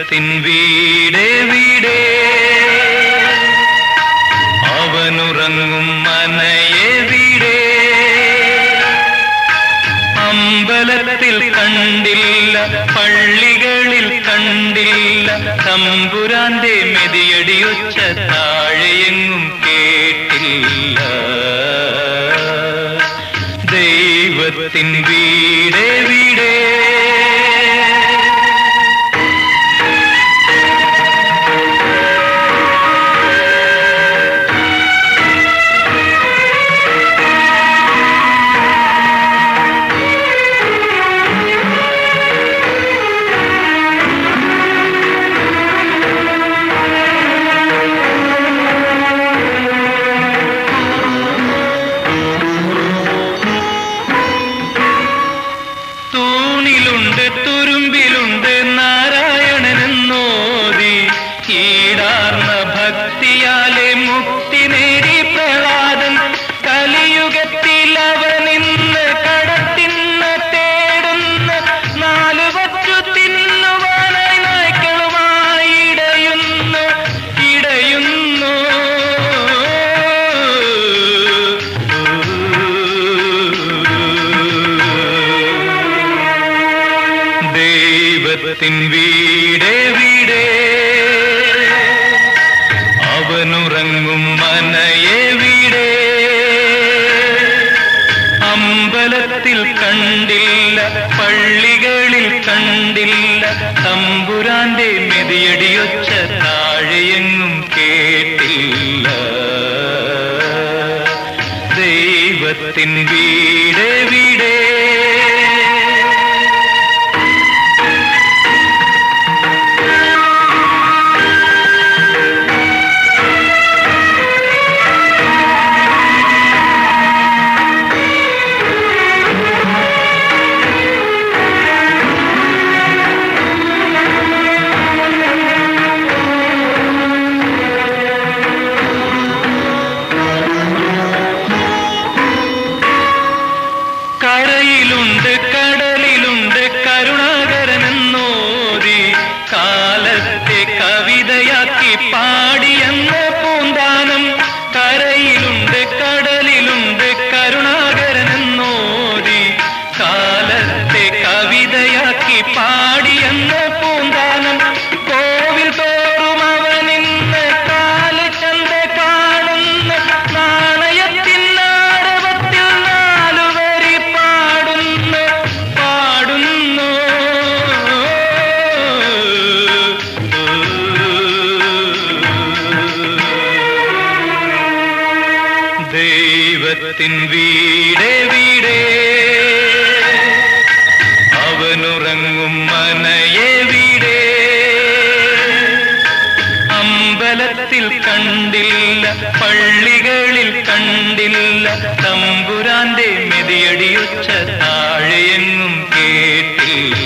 ദൈവത്തിൻ വീടേ വീടേ അവനുറങ്ങും മനയെ വീടേ അമ്പലത്തിൽ കണ്ടില്ല പള്ളികളിൽ കണ്ടില്ല തമ്പുരാന്റെ മെതിയടിയൊച്ച താഴെയെങ്ങും കേട്ടില്ല ദൈവത്തിൻ വീടേ വീടേ തൂണിലുണ്ട് തുരുമ്പിലുണ്ട് നാരായണനെന്നോതി ഈടാർന്ന ഭക്തിയാലെ മുക്തി നേടി പ്രഹ്ലാദൻ കലിയുഗത്തിൽ അവനിന്ന് കടത്തിന്ന തേടുന്ന നാലു വച്ചു തിന്നുവാനായി നായ്ക്കളുമായി ഇടയുന്നു ഇടയുന്നു ദൈവത്തിൻ വീടേ വീടേ അവനുറങ്ങും മനയെ വീടേ അമ്പലത്തിൽ കണ്ടില്ല പള്ളികളിൽ കണ്ടില്ല തമ്പുരാന്റെ മെതിയടിയൊച്ച താഴെയെങ്ങും കേട്ടില്ല ദൈവത്തിൻ വീടേ വീടേ കരയിലുണ്ട് കടലിലുണ്ട് കരുണാകരനെന്നോതി കാലത്തെ കവിതയാക്കി പാടിയെന്ന പൂന്താനം കരയിലുണ്ട് കടലിലുണ്ട് കരുണാകരനെന്നോതി കാലത്തെ കവിതയാക്കി പാടിയെന്ന പൂന്താനം കോവിൽ തോറും അവനിന്ന് കാലചന്ത കാണുന്ന നാണയത്തിനാരവത്തിൽ നാലുവരി പാടുന്നു പാടുന്നു ദൈവത്തിൻ വീടേ വീടേ അവനുറങ്ങും മനയെ വീടേ അമ്പലത്തിൽ കണ്ടില്ല പള്ളികളിൽ കണ്ടില്ല തമ്പുരാന്റെ മെതിയടിയൊച്ച താഴെയെങ്ങും കേട്ടില്ല